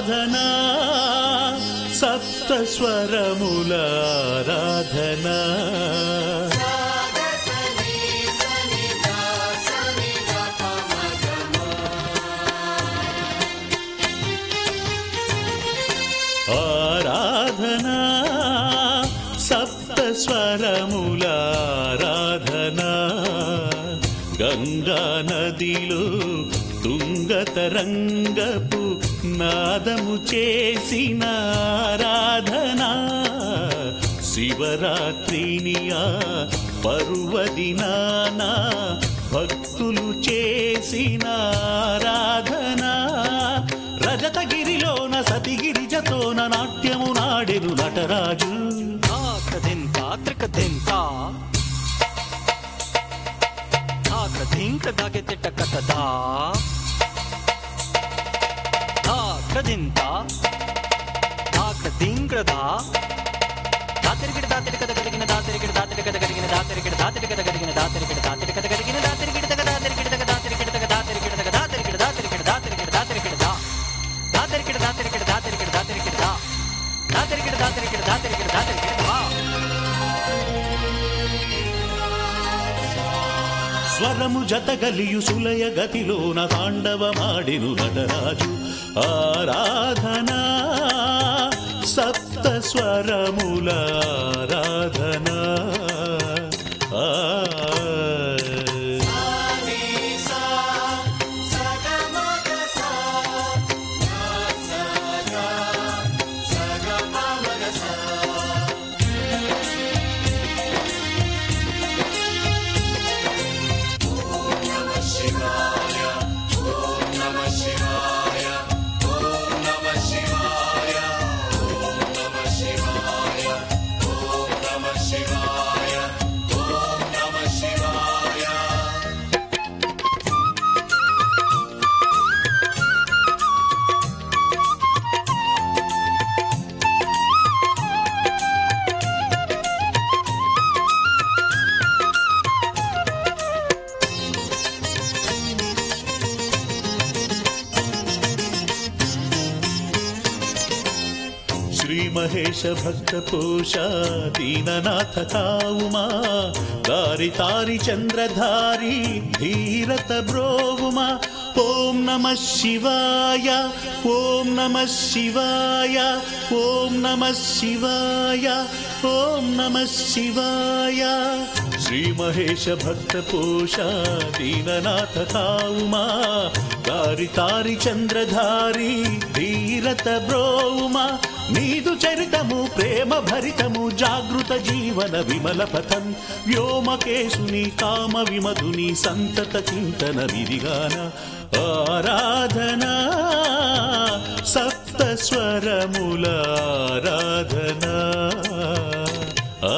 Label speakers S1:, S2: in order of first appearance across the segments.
S1: ఆరాధనా సప్త స్వరముల ఆరాధనా ఆరాధనా సప్త స్వరముల ఆరాధనా గంగా నదిలో తుంగతరంగపు నాదము చేసిన ఆరాధనా శివరాత్రినియా పర్వదినాన భక్తులు చేసిన ఆరాధనా రజతగిరిలోన సతిగిరిజతోన నాట్యము నాడెను నటరాజు
S2: తాకదింత త్రికదింత తాకదింక దాగెతిట్ట కథదా తాకదింత తాకదింగ్రదా దాతిరిగిడి దాతిరి కథ కలిగిన దాతిరిగిడి దాతిరి కథ కలిగిన దాతిరిగిడి దాతిరి కథ కలిగిన దాతిరిగిడి దాతిరి కథ కలిగిన దాతిరిగిడి తగ దాతిరిగిడి తగ దాతిరిగిడి తగ దాతిరిగిడి తగ దాతిరిగిడి దాతిరిగిడి దాతిరిగిడి దాతిరిగిడి దా దాతిరిగిడి దాతిరిగిడి దాతిరిగిడి దాతిరిగిడి దా దాతిరిగిడి దాతిరిగిడి దాతిరిగిడి దాతిరిగిడి దా
S1: స్వరము జతగలియు సులయ గతిలోన తాండవమాడిను నటరాజు ఆరాధనా సప్త స్వరముల ఆరాధనా ఆ శ్రీ మహేశ భక్త పోష దీననాథ కావుమా దారి తారి చంద్రధారి ధీరత బ్రోవుమా ఓం నమ శివాయ ఓం నమ శివాయ ఓం నమ శివాయ ఓం నమ శివాయ శ్రీ మహేశ భక్త పోష దీననాథ కావుమా దారి తారి చంద్రధారి ధీరత బ్రోవుమా నీదు చరితము ప్రేమ భరితము జాగృత జీవన విమల పథం వ్యోమకేశుని కామ విమధుని సంతత చింతన విధిగాన ఆరాధనా సప్త స్వరముల ఆరాధనా ఆ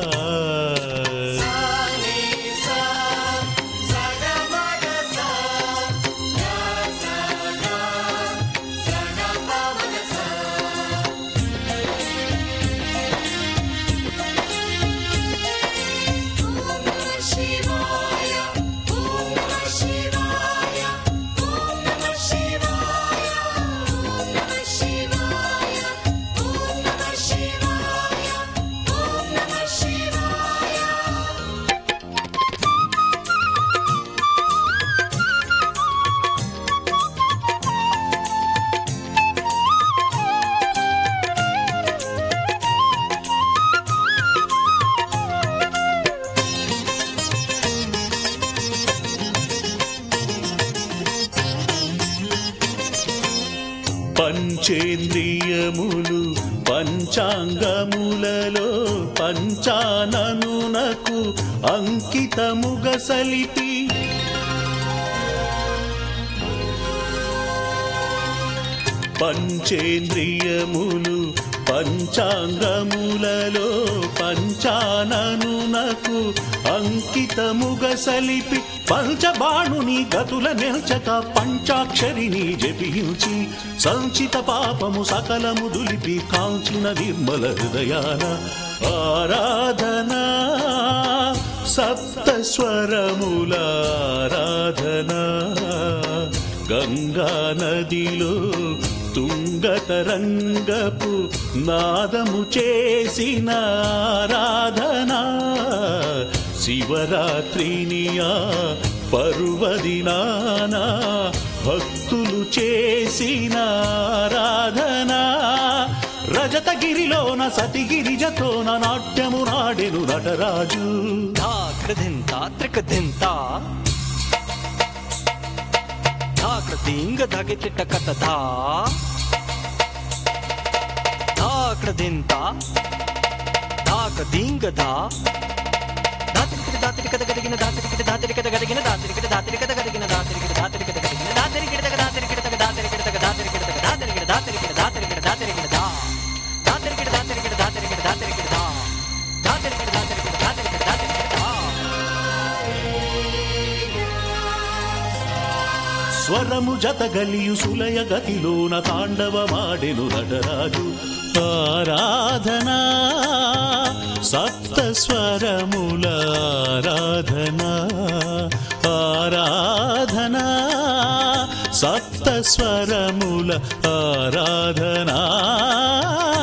S1: పంచేంద్రియములు పంచాంగములలో పంచాననునకు అంకితముగ సలిపి పంచేంద్రియములు పంచాంగములలో పంచాననునకు అంకితముగ సలిపి పంచబాణుని గతుల నిల్చక పంచాక్షరిని జపించి సంచిత పాపము సకలము దులిపి కాంచిన నిర్మల హృదయాన ఆరాధనా సప్త స్వరముల ఆరాధనా గంగా నదిలో తుంగతరంగపు నాదము చేసిన ఆరాధన శివరాత్రినియా పర్వదినాన భక్తులు చేసిన ఆరాధన రజతగిరిలోన సతిగిరిజతోన నాట్యము నాడెను నటరాజు
S2: ధా కృధింత త్రికధింత ధా కృతింగ ధగి తిట్ట కథ ధా ధా కృధింత ధా కదింగ ధా దాతిరికిట దాతిరికత గదిగిన దాతిరికిట దాతిరికత గదిగిన దాతిరికిట దాతిరికత గదిగిన దాతిరికిట దాతిరికత గదిగిన దాతిరికిట తగ దాతిరికిట తగ దాతిరికిట తగ దాతిరికిట తగ దాతిరికిట దాతిరికిట దాతిరికిట దాతిరికిట దా దాతిరికిట దాతిరికిట దాతిరికిట దాతిరికిట దా దాతిరికిట దాతిరికిట దాతిరికిట దాతిరికిట దా
S1: స్వరము జతగలియు సులయ గతిలోన తాండవమాడెను నటరాజు ఆరాధనా సప్త స్వరముల ఆరాధనా ఆరాధనా సప్త స్వరముల ఆరాధనా